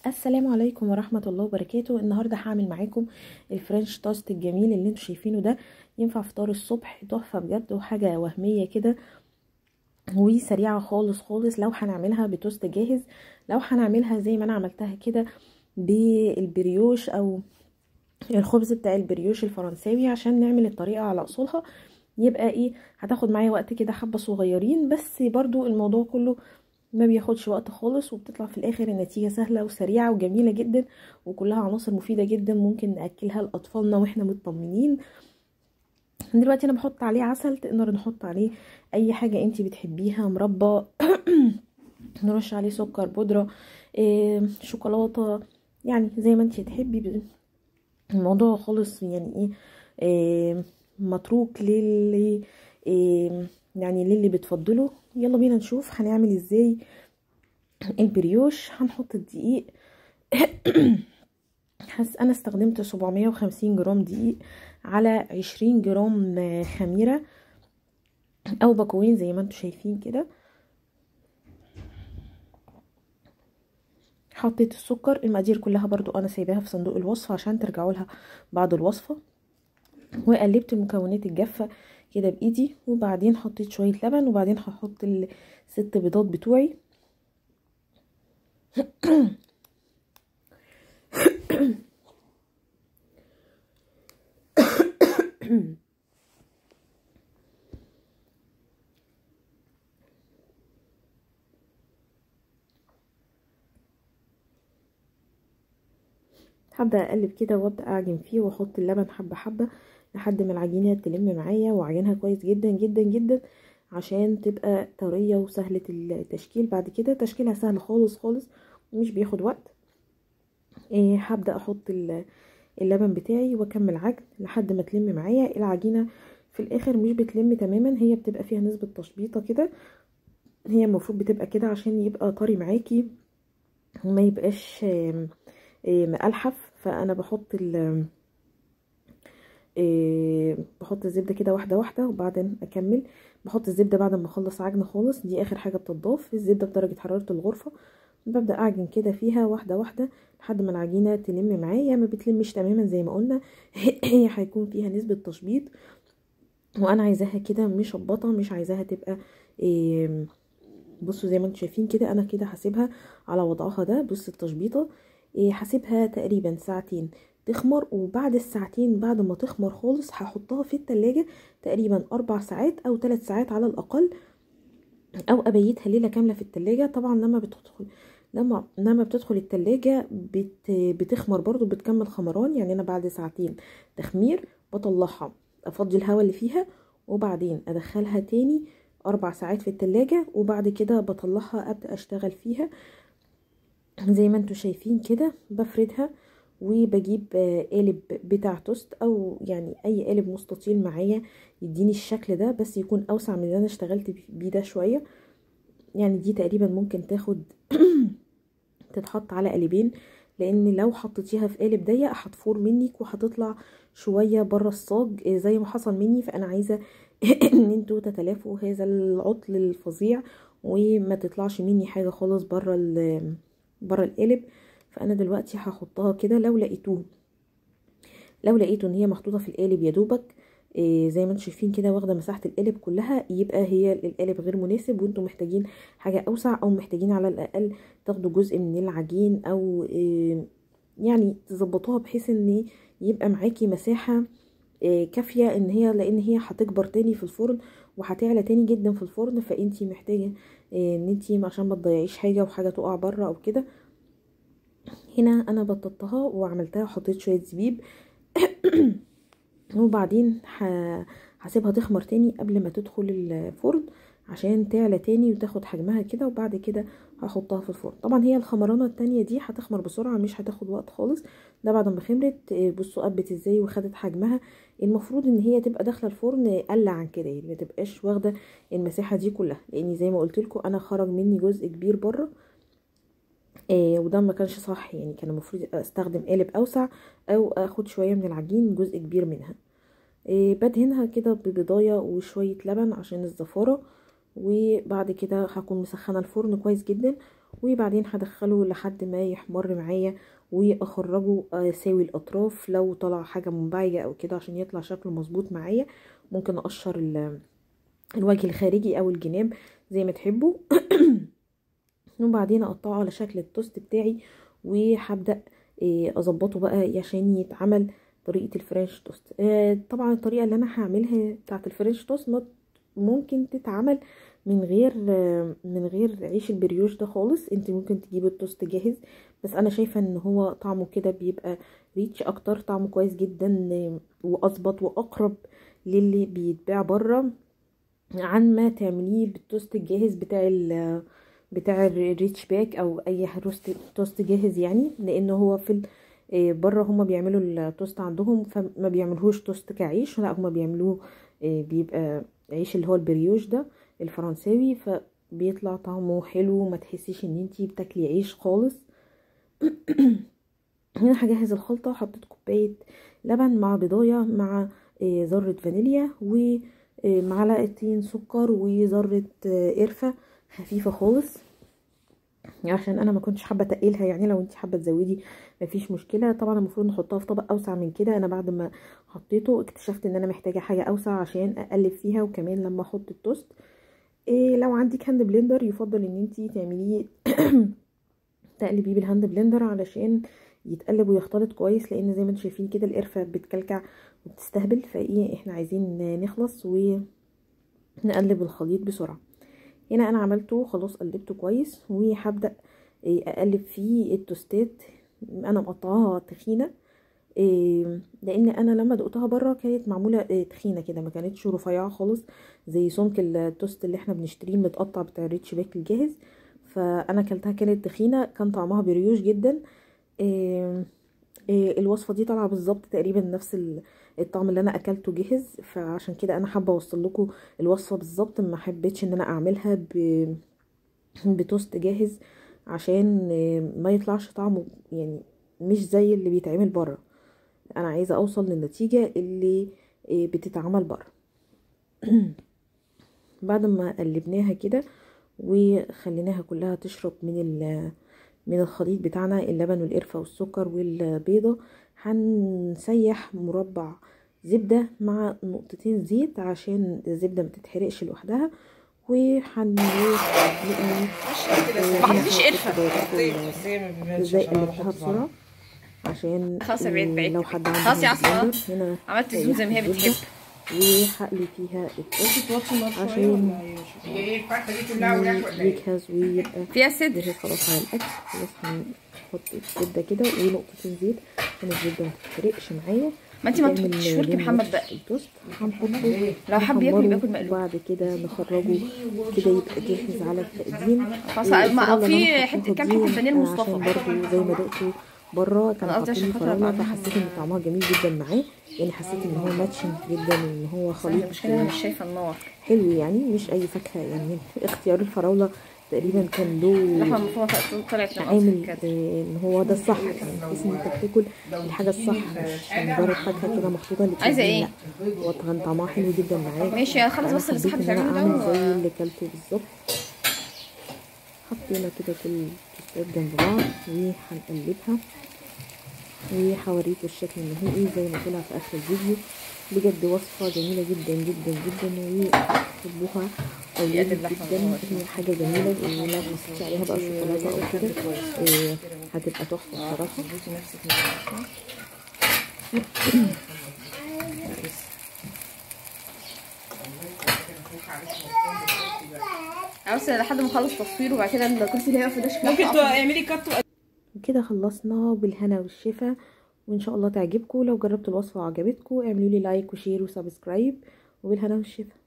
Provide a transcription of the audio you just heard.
السلام عليكم ورحمة الله وبركاته النهاردة هعمل معاكم الفرنش توست الجميل اللي انتوا شايفينه ده ينفع فطار الصبح تحفة بجد وحاجة وهمية كده وسريعة خالص خالص لو هنعملها بتوست جاهز لو هنعملها زي ما انا عملتها كده بالبريوش او الخبز بتاع البريوش الفرنساوي عشان نعمل الطريقة على اصولها يبقى ايه هتاخد معايا وقت كده حبة صغيرين بس برضو الموضوع كله ما بياخدش وقت خالص وبتطلع في الاخر النتيجه سهله وسريعه وجميله جدا وكلها عناصر مفيده جدا ممكن ناكلها لاطفالنا واحنا مطمنين دلوقتي انا بحط عليه عسل تقدر نحط عليه اي حاجه انتي بتحبيها مربى نرش عليه سكر بودره إيه شوكولاته يعني زي ما انتي تحبي الموضوع خالص يعني ايه, إيه متروك للي إيه يعني للي بتفضله يلا بينا نشوف هنعمل ازاي البريوش هنحط الدقيق حس انا استخدمت 750 جرام دقيق على 20 جرام خميرة او باكوين زي ما انتم شايفين كده حطيت السكر المقادير كلها برضو انا سايباها في صندوق الوصفة عشان ترجعوا لها بعد الوصفة وقلبت المكونات الجافة كده بايدي وبعدين حطيت شوية لبن وبعدين هحط الست بيضات بتوعي هبدأ اقلب كده وابدأ اعجن فيه واحط اللبن حبة حبة لحد ما العجينه تلم معايا واعجنها كويس جدا جدا جدا عشان تبقى طريه وسهله التشكيل بعد كده تشكيلها سهل خالص خالص ومش بياخد وقت إيه هبدا احط اللبن بتاعي واكمل عجن لحد ما تلم معايا العجينه في الاخر مش بتلم تماما هي بتبقى فيها نسبه تشبيطه كده هي المفروض بتبقى كده عشان يبقى طري معاكي وما يبقاش إيه مقلحف فانا بحط ال إيه بحط الزبده كده واحده واحده وبعدين اكمل بحط الزبده بعد ما اخلص عجن خالص دي اخر حاجه بتضاف الزبده بدرجه حراره الغرفه ببدا اعجن كده فيها واحده واحده لحد ما العجينه تلم معايا ما بتلمش تماما زي ما قلنا هي هيكون فيها نسبه تشبيط وانا عايزاها كده مشبطه مش عايزاها تبقى إيه بصوا زي ما انتم شايفين كده انا كده هسيبها على وضعها ده بص التشبيطه إيه هسيبها تقريبا ساعتين تخمر وبعد الساعتين بعد ما تخمر خالص هحطها في التلاجة تقريبا اربع ساعات او ثلاث ساعات على الاقل او ابيتها ليله كامله في التلاجة طبعا لما بتدخل لما لما بتدخل التلاجة بت بتخمر برضو بتكمل خمران يعني انا بعد ساعتين تخمير بطلعها افضي الهواء اللي فيها وبعدين ادخلها تاني اربع ساعات في التلاجة وبعد كده بطلعها ابدا اشتغل فيها زي ما انتوا شايفين كده بفردها وبجيب قالب بتاع توست او يعني اي قالب مستطيل معايا يديني الشكل ده بس يكون اوسع من اللي انا اشتغلت بيه ده شويه يعني دي تقريبا ممكن تاخد تتحط على قالبين لان لو حطيتيها في قالب ضيق هتفور منك وهتطلع شويه بره الصاج زي ما حصل مني فانا عايزه ان انتوا تتلافوا هذا العطل الفظيع وما تطلعش مني حاجه خالص بره بره القالب فانا دلوقتي هحطها كده لو لقيتوه لو لقيتوا ان هي محطوطه في القالب يا دوبك إيه زي ما انتم شايفين كده واخده مساحه القالب كلها يبقى هي القالب غير مناسب وانتم محتاجين حاجه اوسع او محتاجين على الاقل تاخدوا جزء من العجين او إيه يعني تظبطوها بحيث ان يبقى معاكي مساحه إيه كافيه ان هي لان هي هتكبر تاني في الفرن وهتعلى تاني جدا في الفرن فانتي محتاجه ان انتي عشان ما تضيعيش حاجه وحاجه تقع بره او كده هنا انا بططتها وعملتها وحطيت شويه زبيب وبعدين هسيبها تخمر تاني قبل ما تدخل الفرن عشان تعلى تاني وتاخد حجمها كده وبعد كده هحطها في الفرن طبعا هي الخمرانه التانية دي هتخمر بسرعه مش هتاخد وقت خالص ده بعد ما خمرت بصوا قبت ازاي وخدت حجمها المفروض ان هي تبقى داخله الفرن اقل عن كده يعني ما تبقاش واخده المساحه دي كلها لان زي ما قلت لكم انا خرج مني جزء كبير بره آه وده ما كانش صح يعني كان المفروض استخدم قالب اوسع او اخد شويه من العجين جزء كبير منها آه بدهنها كده ببضايه وشويه لبن عشان الزفاره وبعد كده هكون مسخنه الفرن كويس جدا وبعدين هدخله لحد ما يحمر معايا واخرجه اساوي الاطراف لو طلع حاجه منبعجه او كده عشان يطلع شكله مظبوط معايا ممكن اقشر الوجه الخارجي او الجناب زي ما تحبوا وبعدين اقطعه على شكل التوست بتاعي وهبدا اظبطه بقى عشان يتعمل طريقه الفرنش توست طبعا الطريقه اللي انا هعملها بتاعه الفرنش توست ممكن تتعمل من غير من غير عيش البريوش ده خالص انت ممكن تجيبي التوست جاهز بس انا شايفه ان هو طعمه كده بيبقى ريتش اكتر طعمه كويس جدا واظبط واقرب للي بيتباع بره عن ما تعمليه بالتوست الجاهز بتاع ال بتاع الريتش باك او اي توست جاهز يعني لان هو في بره هما بيعملوا التوست عندهم فما بيعملوش توست كعيش لا هما بيعملوه بيبقى عيش اللي هو البريوش ده الفرنساوي فبيطلع طعمه حلو ما تحسيش ان انتي بتاكلي عيش خالص هنا هجهز الخلطه حطيت كوبايه لبن مع بضايه مع ذره فانيليا ومعلقتين سكر وذره قرفه خفيفه خالص عشان انا ما كنتش حابه اتقلها يعني لو انت حابه تزودي مفيش مشكله طبعا المفروض نحطها في طبق اوسع من كده انا بعد ما حطيته اكتشفت ان انا محتاجه حاجه اوسع عشان اقلب فيها وكمان لما احط التوست إيه لو عندك هاند بلندر يفضل ان انت تعمليه تقلبيه بالهاند بلندر علشان يتقلب ويختلط كويس لان زي ما انتم شايفين كده القرفه بتكلكع وبتستهبل فايه احنا عايزين نخلص ونقلب الخليط بسرعه هنا انا عملته خلاص قلبته كويس وهبدا اقلب فيه التوستات انا مقطعاها تخينه لان انا لما دقتها بره كانت معموله تخينه كده ما كانتش رفيعه خالص زي سمك التوست اللي احنا بنشتريه متقطع بتاع الريتش باك الجاهز فانا اكلتها كانت تخينه كان طعمها بريوش جدا الوصفه دي طالعه بالظبط تقريبا نفس الطعم اللي انا اكلته جاهز فعشان كده انا حابه اوصل لكم الوصفه بالظبط ما حبيتش ان انا اعملها ب... بتوست جاهز عشان ما يطلعش طعمه يعني مش زي اللي بيتعمل بره انا عايزه اوصل للنتيجه اللي بتتعمل بره بعد ما قلبناها كده وخليناها كلها تشرب من من الخليط بتاعنا اللبن والقرفه والسكر والبيضه هنسيح مربع زبده مع نقطتين زيت عشان الزبده ما تتحرقش لوحدها وهنقلي ما حطيتيش قرفه ازاي قلبتها بسرعه عشان خلاص يا بعيد بعيد لو حد عنده خلاص يا هاند عسل بلندر هنا عملت الزوم زي ما هي بتحب وهقلي فيها التوست عشان هي الفرخه دي كلها وراك ولا ايه؟ يجهز ويبقى فيها صدر جاهز خلاص على الاكل خلاص هنحط الزبده كده ونقطتين زيت عشان الزبده ما تتحرقش معايا ما انت ما نعمل تحطيش ورك لون محمد وش بقى التوست هنحطه لو حب ياكل نحمره بياكل مقلوب وبعد كده نخرجه كده يبقى جاهز على التقديم خلاص إيه، ما الفراولة اللي في أنا حته حطيتها كام دي، حته فانيل آه، مصطفى عشان برضو زي ما دقته بره كانوا أنا قصدي حاطين عشان خاطر فراوله أبقى فحسيت ان طعمها جميل جدا معاه يعني حسيت ان هو ماتشنج جدا ان هو خليط المشكله انا مش شايفه النار حلو يعني مش اي فاكهه يعني اختيار الفراوله تقريبا كان له اللحمه المفرومه طلعت من عامل كده آه، ان هو ده الصح يعني تحس ان انت بتاكل الحاجه الصح مش مجرد فاكهه كده محطوطه اللي عايزة إيه؟ لا هو كان طعمها حلو جدا معاك ماشي هخلص بس اللي حبيت صاحبي ان انا بتعمله اعمل زي ده اللي كلته بالظبط حطينا كده كل التوستات جنب بعض وهنقلبها وهوريكم الشكل النهائي زي ما طلع في اخر الفيديو بجد وصفة جميلة جدا جدا جدا وتحبوها أولادك يقلب لحمة جدا وهو هي حاجة جميلة ولو حطيتي عليها بقى شوكولاتة أو كده آه، هتبقى تحفة بصراحة بس لحد ما اخلص تصوير وبعد كده الكرسي اللي هيقف ده شكلها ممكن هتقف. تعملي كات كده خلصنا بالهنا والشفا وان شاء الله تعجبكم لو جربتوا الوصفة وعجبتكم اعملوا لي لايك وشير وسبسكرايب وبالهنا والشفا